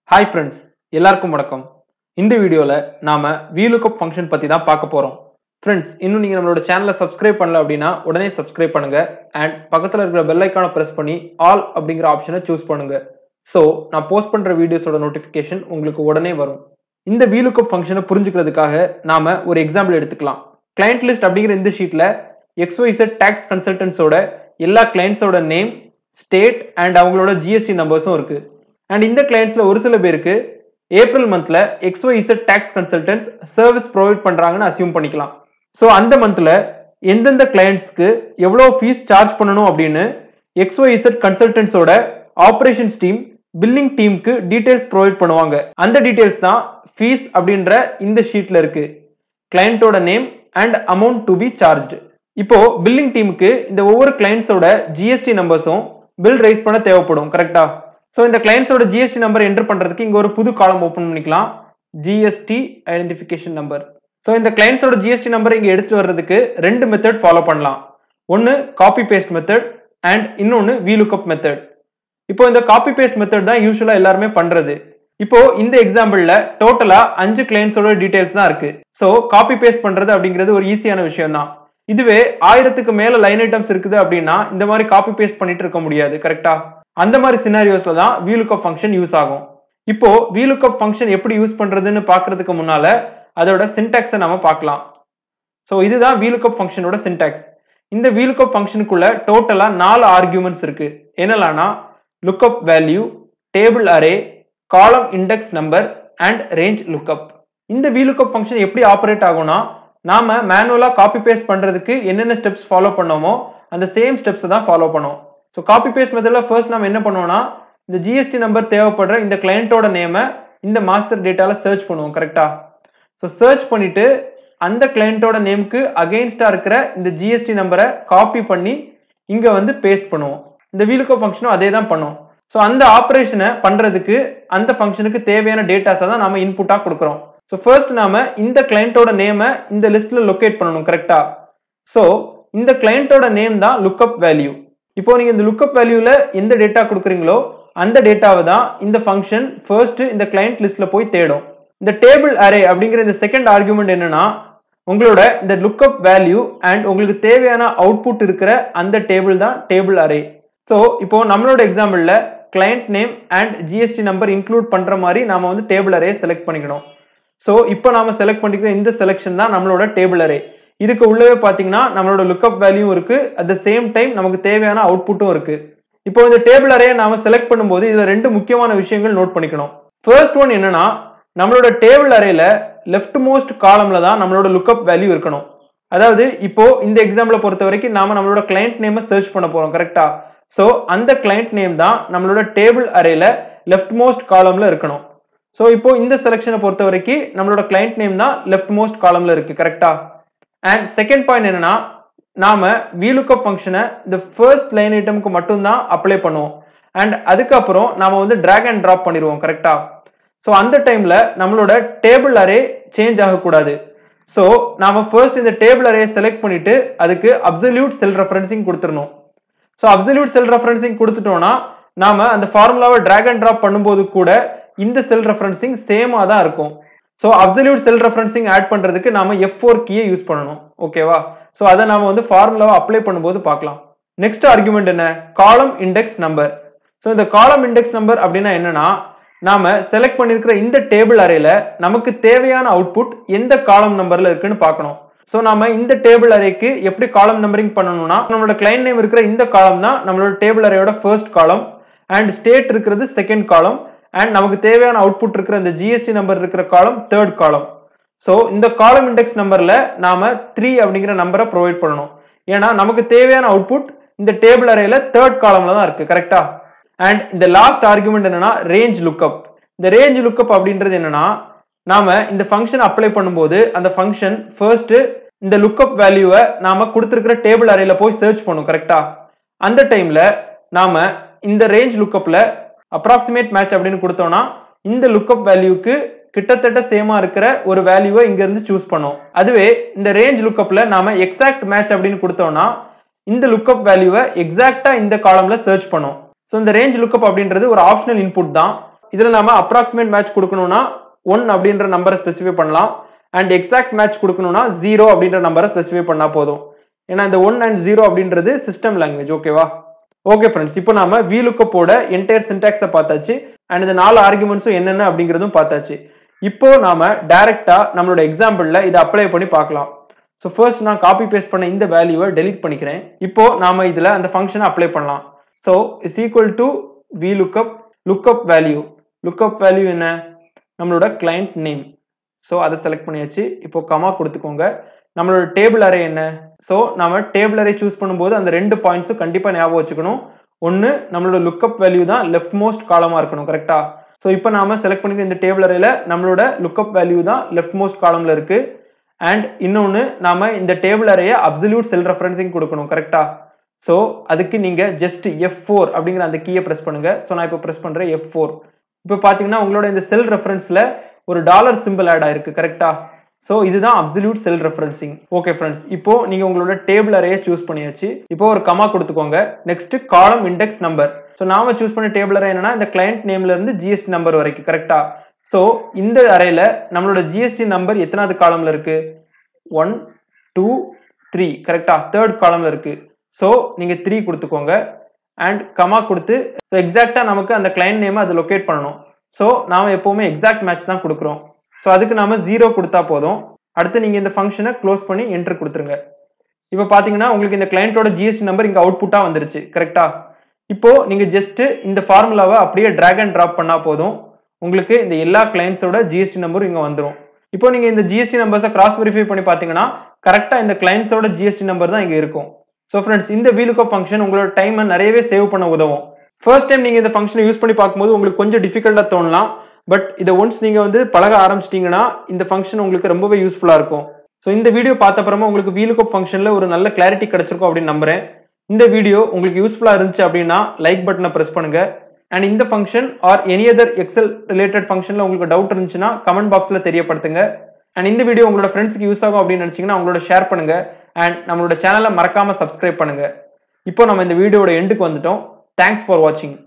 hi friends எல்லாருக்கும் வணக்கம் இந்த வீடியோவில் நாம VLOOKUP ஃபங்க்ஷன் பற்றி தான் பார்க்க போகிறோம் ஃப்ரெண்ட்ஸ் இன்னும் நீங்கள் நம்மளோட சேனலை சப்ஸ்கிரைப் பண்ணல அப்படின்னா உடனே சப்ஸ்கிரைப் பண்ணுங்க அண்ட் பக்கத்தில் இருக்கிற பெல் ஐக்கானை ப்ரெஸ் பண்ணி ஆல் அப்படிங்கிற ஆப்ஷனை சூஸ் பண்ணுங்க ஸோ நான் போஸ்ட் பண்ணுற வீடியோஸோட நோட்டிஃபிகேஷன் உங்களுக்கு உடனே வரும் இந்த VLOOKUP ஃபங்க்ஷனை புரிஞ்சுக்கிறதுக்காக நாம ஒரு எக்ஸாம்பிள் எடுத்துக்கலாம் கிளைண்ட் லிஸ்ட் அப்படிங்கிற இந்த ஷீட்டில் XYZ டேக்ஸ் கன்சல்டன்ஸோட எல்லா கிளைண்ட்ஸோட நேம் ஸ்டேட் அண்ட் அவங்களோட ஜிஎஸ்டி நம்பர்ஸும் இருக்கு அண்ட் இந்த கிளைண்ட்ஸ்ல ஒரு சில பேருக்கு ஏப்ரல் மந்த்ல XYZ tax consultancy service provide பண்றாங்கன்னு அசியூம் பண்ணிக்கலாம் ஸோ அந்த மந்த்ல எந்தெந்த கிளைண்ட்ஸ்க்கு எவ்வளோ ஃபீஸ் சார்ஜ் பண்ணணும் அப்படின்னு XYZ கன்சல்டன்ஸோட ஆப்ரேஷன்ஸ் டீம் பில்லிங் டீமுக்கு டீடைல்ஸ் ப்ரொவைட் பண்ணுவாங்க அந்த டீடைல்ஸ் தான் ஃபீஸ் அப்படின்ற இந்த ஷீட்ல இருக்கு கிளையண்டோட name and amount to be charged இப்போ பில்லிங் டீமுக்கு இந்த ஒவ்வொரு கிளைண்ட்ஸோட ஜிஎஸ்டி நம்பர்ஸும் பில் ரைஸ் பண்ண தேவைப்படும் கரெக்டா ஸோ இந்த கிளைண்ட்ஸோட ஜிஎஸ்டி நம்பர் என்டர் பண்றதுக்கு இங்க ஒரு புது காலம் ஓப்பன் பண்ணிக்கலாம் ஜிஎஸ்டி ஐடென்டிஃபிகேஷன் நம்பர் ஸோ இந்த கிளைண்ட்ஸோட ஜிஎஸ்டி நம்பர் இங்க எடுத்து வர்றதுக்கு ரெண்டு மெத்தட் ஃபாலோ பண்ணலாம் ஒன்னு காப்பி பேஸ்ட் மெத்தட் அண்ட் இன்னொன்னு விலுக்கப் மெத்தட் இப்போ இந்த காப்பி பேஸ்ட் மெத்தட் தான் யூஸ்வலா எல்லாருமே பண்றது இப்போ இந்த எக்ஸாம்பிள்ல டோட்டலா அஞ்சு கிளைண்ட்ஸோட டீடைல்ஸ் தான் இருக்கு ஸோ காப்பி பேஸ்ட் பண்றது அப்படிங்கிறது ஒரு ஈஸியான விஷயம் தான் இதுவே ஆயிரத்துக்கு மேல லைன் ஐட்டம்ஸ் இருக்குது அப்படின்னா இந்த மாதிரி காப்பி பேஸ்ட் பண்ணிட்டு இருக்க முடியாது கரெக்டா அந்த மாதிரி சினாரியோஸ்ல தான் VLOOKUP ஃபங்க்ஷன் யூஸ் ஆகும் இப்போ VLOOKUP ஃபங்க்ஷன் எப்படி யூஸ் பண்றதுன்னு பாக்குறதுக்கு முன்னால அதோட சின்டாக்ஸை நாம பார்க்கலாம் ஸோ இதுதான் VLOOKUP ஃபங்க்ஷனோட சின்டாக்ஸ் இந்த VLOOKUP ஃபங்க்ஷனுக்குள்ள டோட்டலா நாலு ஆர்கியூமெண்ட்ஸ் இருக்கு என்னலாம்னா lookup value table array column index number and range lookup இந்த VLOOKUP ஃபங்க்ஷன் எப்படி ஆப்ரேட் ஆகும்னா நாம மேனுவலா காப்பி பேஸ்ட் பண்றதுக்கு என்னென்ன ஸ்டெப்ஸ் ஃபாலோ பண்ணோமோ அந்த சேம் ஸ்டெப்ஸ் தான் ஃபாலோ பண்ணுவோம் ஸோ காப்பி பேஸ்ட் மெத்தட்ல ஃபர்ஸ்ட் நம்ம என்ன பண்ணுவோம்னா இந்த ஜிஎஸ்டி நம்பர் தேவைப்படுற இந்த கிளையண்டோட நேமை இந்த மாஸ்டர் டேட்டால சர்ச் பண்ணுவோம் கரெக்டா ஸோ சர்ச் பண்ணிட்டு அந்த கிளையண்டோட நேமுக்கு அகெயின்ஸ்டா இருக்கிற இந்த ஜிஎஸ்டி நம்பரை காப்பி பண்ணி இங்க வந்து பேஸ்ட் பண்ணுவோம் இந்த VLOOKUP ஃபங்க்ஷனும் அதே தான் பண்ணும் ஸோ அந்த ஆப்ரேஷனை பண்றதுக்கு அந்த ஃபங்க்ஷனுக்கு தேவையான டேட்டாஸை தான் நாம இன்புட்டா கொடுக்குறோம் ஸோ ஃபர்ஸ்ட் நாம இந்த கிளையண்டோட நேமை இந்த லிஸ்ட்ல லொக்கேட் பண்ணணும் கரெக்டா ஸோ இந்த கிளையண்டோட நேம் தான் லுக்அப் வேல்யூ இப்போ நீங்க இந்த லுக்அப் வேல்யூல எந்த டேட்டா கொடுக்குறீங்களோ அந்த டேட்டாவை தான் இந்த ஃபங்க்ஷன் ஃபர்ஸ்ட் இந்த கிளையண்ட் லிஸ்ட்ல போய் தேடும் இந்த டேபிள் அரே அப்படிங்கிற இந்த செகண்ட் ஆர்குமெண்ட் என்னன்னா உங்களோட இந்த லுக்அப் வேல்யூ அண்ட் உங்களுக்கு தேவையான அவுட்புட் இருக்கிற அந்த டேபிள் தான் டேபிள் அரே ஸோ இப்போ நம்மளோட எக்ஸாம்பிள்ல client name and GST number include பண்ற மாதிரி நாம வந்து டேபிள் அரே செலக்ட் பண்ணிக்கணும் ஸோ இப்போ நாம செலக்ட் பண்ணிக்கிற இந்த செலெக்ஷன் தான் நம்மளோட டேபிள் அரே இதுக்கு உள்ளவே பார்த்தீங்கன்னா நம்மளோட லுக்அப் வேல்யூ இருக்கு அட் த சேம் டைம் நமக்கு தேவையான அவுட்புட்டும் இருக்கு இப்போ இந்த டேபிள் அரே நாம செலக்ட் பண்ணும்போது இதுல ரெண்டு முக்கியமான விஷயங்கள் நோட் பண்ணிக்கணும் ஃபர்ஸ்ட் ஒன் என்னன்னா நம்மளோட டேபிள் அரேல லெஃப்ட் மோஸ்ட் காலம்ல தான் நம்மளோட லுக்அப் வேல்யூ இருக்கணும் அதாவது இப்போ இந்த எக்ஸாம்பிளை பொறுத்த வரைக்கும் நாம நம்மளோட கிளைண்ட் நேமை சர்ச் பண்ண போறோம் கரெக்டா ஸோ அந்த கிளைண்ட் நேம் தான் நம்மளோட டேபிள் அரேல லெஃப்ட் மோஸ்ட் காலம்ல இருக்கணும் ஸோ இப்போ இந்த செலெக்ஷனை பொறுத்த வரைக்கும் நம்மளோட கிளைண்ட் நேம் தான் லெஃப்ட் மோஸ்ட் காலம்ல இருக்கு கரெக்டா அண்ட் செகண்ட் பாயிண்ட் என்னன்னா நாம VLOOKUP ஃபங்க்ஷனை இந்த ஃபர்ஸ்ட் லைன் ஐட்டமுக்கு மட்டும்தான் அப்ளை பண்ணுவோம் அண்ட் அதுக்கப்புறம் நாம வந்து டிராக் அண்ட் ட்ராப் பண்ணிடுவோம் கரெக்டா ஸோ அந்த டைம்ல நம்மளோட டேபிள் அரே சேஞ்ச் ஆகக்கூடாது ஸோ நாம ஃபர்ஸ்ட் இந்த டேபிள் அரே செலக்ட் பண்ணிட்டு அதுக்கு அப்சல்யூட் செல் ரெஃபரன்சிங் கொடுத்துடணும் ஸோ அப்சல்யூட் செல் ரெஃபரன்சிங் கொடுத்துட்டோம்னா நாம அந்த ஃபார்முலாவை டிராக் அண்ட் ட்ராப் பண்ணும்போது கூட இந்த செல் ரெஃபரன்சிங் சேமா தான் இருக்கும் so absolute cell referencing add பண்றதுக்கு நாம எஃப் ஃபோர் கீயை யூஸ் பண்ணணும் ஓகேவா ஸோ அதை நாம வந்து ஃபார்முலாவை அப்ளை பண்ணும்போது பார்க்கலாம் நெக்ஸ்ட் ஆர்குமெண்ட் என்ன காலம் இண்டெக்ஸ் நம்பர் ஸோ இந்த காலம் இண்டெக்ஸ் நம்பர் அப்படின்னா என்னன்னா நாம செலக்ட் பண்ணிருக்கிற இந்த டேபிள் அரேல நமக்கு தேவையான அவுட்புட் எந்த காலம் நம்பர்ல இருக்குன்னு பார்க்கணும் ஸோ நாம இந்த டேபிள் அரேக்கு எப்படி காலம் நம்பரிங் பண்ணணும்னா நம்மளோட கிளைண்ட் நேம் இருக்கிற இந்த காலம் தான் நம்மளோட டேபிள் அரேயோட ஃபர்ஸ்ட் காலம் அண்ட் ஸ்டேட் இருக்கிறது செகண்ட் காலம் அண்ட் நமக்கு தேவையான அவுட்புட் இருக்கிற இந்த ஜிஎஸ்டி நம்பர் இருக்கிற காலம் தேர்ட் காலம் ஸோ இந்த காலம் இண்டெக்ஸ் நம்பர்ல நாம த்ரீ அப்படிங்கிற நம்பரை ப்ரொவைட் பண்ணணும் ஏன்னா நமக்கு தேவையான அவுட்புட் இந்த டேபிள் அரேல தேர்ட் காலம்ல தான் இருக்கு கரெக்டா அண்ட் இந்த லாஸ்ட் ஆர்குமெண்ட் என்னன்னா ரேஞ்ச் லுக்அப் இந்த ரேஞ்ச் லுக்அப் அப்படின்றது என்னன்னா நாம இந்த ஃபங்க்ஷன் அப்ளை பண்ணும்போது அந்த ஃபங்க்ஷன் ஃபர்ஸ்ட் இந்த லுக்அப் வேல்யூவை நாம கொடுத்துருக்கிற டேபிள் அரேல போய் சர்ச் பண்ணும் கரெக்டா அந்த டைம்ல நாம இந்த ரேஞ்ச் லுக்அப்ல அப்ராக்சிமேட் மேட்ச் அப்படின்னு கொடுத்தோம்னா இந்த லுக்அப் வேல்யூக்கு கிட்டத்தட்ட சேமா இருக்கிற ஒரு வேல்யூவை இங்க இருந்து சூஸ் பண்ணோம் அதுவே இந்த ரேஞ்ச் லுக்அப்ல நாம எக்ஸாக்ட் மேட்ச் அப்படின்னு கொடுத்தோம்னா இந்த லுக்அப் வேல்யூவை எக்ஸாக்டா இந்த காலம்ல சர்ச் பண்ணோம் ஸோ இந்த ரேஞ்ச் லுக்அப் அப்படின்றது ஒரு ஆப்ஷனல் இன்புட் தான் இதுல நாம அப்ராக்சிமேட் மேட்ச் கொடுக்கணும்னா ஒன் அப்படின்ற நம்பரை ஸ்பெசிஃபை பண்ணலாம் அண்ட் எக்ஸாக்ட் மேட்ச் கொடுக்கணும்னா ஜீரோ அப்படின்ற நம்பரை ஸ்பெசிஃபை பண்ணா போதும் ஏன்னா இந்த ஒன் அண்ட் ஜீரோ அப்படின்றது சிஸ்டம் லாங்குவேஜ் ஓகேவா ஓகே ஃப்ரெண்ட்ஸ் இப்போ நாம விலுக்கப்போட என்டையர் சின்டாக்ஸை பார்த்தாச்சு அண்ட் இந்த நாலு ஆர்குமெண்ட்ஸும் என்னென்ன அப்படிங்கிறதும் பார்த்தாச்சு இப்போ நாம டைரக்டா நம்மளோட எக்ஸாம்பிள்ல இதை அப்ளை பண்ணி பார்க்கலாம் ஸோ ஃபர்ஸ்ட் நான் காப்பி பேஸ்ட் பண்ண இந்த வேல்யூவை டெலீட் பண்ணிக்கிறேன் இப்போ நாம இதுல அந்த ஃபங்க்ஷனை அப்ளை பண்ணலாம் so is equal to V lookup lookup value lookup value என்ன நம்மளோட கிளைண்ட் நேம் ஸோ அதை செலக்ட் பண்ணியாச்சு இப்போ கமா கொடுத்துக்கோங்க நம்மளோட டேபிள் அரே என்ன ஸோ நம்ம டேபிள் அரே சூஸ் பண்ணும்போது அந்த ரெண்டு பாயிண்ட்ஸும் கண்டிப்பாக ஞாபகம் வச்சுக்கணும் ஒன்று நம்மளோட லுக்கப் வேல்யூ தான் லெஃப்ட் மோஸ்ட் காலமாக இருக்கணும் கரெக்டா ஸோ இப்போ நாம செலக்ட் பண்ணிக்க இந்த டேபிள் அரேல நம்மளோட லுக்கப் வேல்யூ தான் லெஃப்ட் மோஸ்ட் காலம்ல இருக்கு அண்ட் இன்னொன்று நாம இந்த டேபிள் அரேய அப்சல்யூட் செல் ரெஃபரன்சிங் கொடுக்கணும் கரெக்டா ஸோ அதுக்கு நீங்க ஜஸ்ட் எஃப் ஃபோர் அப்படிங்கிற அந்த கீயை ப்ரெஸ் பண்ணுங்க ஸோ நான் இப்போ ப்ரெஸ் பண்றேன் எஃப் ஃபோர் இப்போ பார்த்தீங்கன்னா உங்களோட இந்த செல் ரெஃபரன்ஸ்ல ஒரு டாலர் சிம்பிள் ஆட் ஆயிருக்கு கரெக்டா ஸோ இதுதான் absolute cell referencing okay friends இப்போ நீங்க உங்களோட டேபிள் அரேயை சூஸ் பண்ணியாச்சு இப்போ ஒரு கமா கொடுத்துக்கோங்க next column index number so நாம சூஸ் பண்ண டேபிள் அரே என்னன்னா இந்த கிளைண்ட் நேம்ல இருந்து ஜிஎஸ்டி நம்பர் வரைக்கும் கரெக்டா ஸோ இந்த அரேல நம்மளோட ஜிஎஸ்டி நம்பர் எத்தனாவது காலம்ல இருக்கு ஒன் டூ த்ரீ கரெக்டா தேர்ட் காலம்ல இருக்கு ஸோ நீங்க த்ரீ கொடுத்துக்கோங்க அண்ட் கமா கொடுத்து ஸோ எக்ஸாக்டா நமக்கு அந்த கிளைண்ட் நேமை அதை லொக்கேட் பண்ணணும் ஸோ நாம எப்பவுமே எக்ஸாக்ட் மேட்ச் தான் கொடுக்குறோம் ஸோ அதுக்கு நாம ஜீரோ கொடுத்தா போதும் அடுத்து நீங்க இந்த ஃபங்க்ஷனை க்ளோஸ் பண்ணி என்டர் கொடுத்துருங்க இப்போ பாத்தீங்கன்னா உங்களுக்கு இந்த கிளையண்டோட ஜிஎஸ்டி நம்பர் இங்க அவுட்புட்டா வந்துருச்சு கரெக்டா இப்போ நீங்க ஜஸ்ட் இந்த ஃபார்முலாவை அப்படியே டிராக் அண்ட் டிராப் பண்ணா போதும் உங்களுக்கு இந்த எல்லா கிளைண்ட்ஸோட ஜிஎஸ்டி நம்பரும் இங்க வந்துடும் இப்போ நீங்க இந்த ஜிஎஸ்டி நம்பர்ஸை கிராஸ் வெரிஃபை பண்ணி பாத்தீங்கன்னா கரெக்டா இந்த கிளைண்ட்ஸோட ஜிஎஸ்டி நம்பர் தான் இங்க இருக்கும் ஸோ ஃப்ரெண்ட்ஸ் இந்த வீலுக்கோ ஃபங்க்ஷன் உங்களோட டைமை நிறையவே சேவ் பண்ண உதவும் ஃபர்ஸ்ட் டைம் நீங்க இந்த ஃபங்க்ஷனை யூஸ் பண்ணி பார்க்கும்போது உங்களுக்கு கொஞ்சம் டிஃபிகல்ட்டா தோணலாம் பட் இதை ஒன்ஸ் நீங்க வந்து பழக ஆரம்பிச்சிட்டீங்கன்னா இந்த ஃபங்க்ஷன் உங்களுக்கு ரொம்பவே யூஸ்ஃபுல்லா இருக்கும் ஸோ இந்த வீடியோ பார்த்த அப்புறமா உங்களுக்கு வீலுக்கப் ஃபங்க்ஷன்ல ஒரு நல்ல கிளாரிட்டி கிடைச்சிருக்கும் அப்படின்னு நம்புறேன் இந்த வீடியோ உங்களுக்கு யூஸ்ஃபுல்லா இருந்துச்சு அப்படின்னா லைக் பட்டனை பிரஸ் பண்ணுங்க அண்ட் இந்த function or any other Excel related ஃபங்க்ஷன்ல உங்களுக்கு டவுட் இருந்துச்சுன்னா கமெண்ட் பாக்ஸ்ல தெரியப்படுத்துங்க அண்ட் இந்த வீடியோ உங்களோட ஃப்ரெண்ட்ஸ்க்கு யூஸ் ஆகும் அப்படின்னு நினைச்சீங்கன்னா அவங்களோட ஷேர் பண்ணுங்க அண்ட் நம்மளோட சேனலை மறக்காம சப்ஸ்கிரைப் பண்ணுங்க இப்போ நம்ம இந்த வீடியோட எண்டுக்கு வந்துட்டோம் தேங்க்ஸ் ஃபார் வாட்சிங்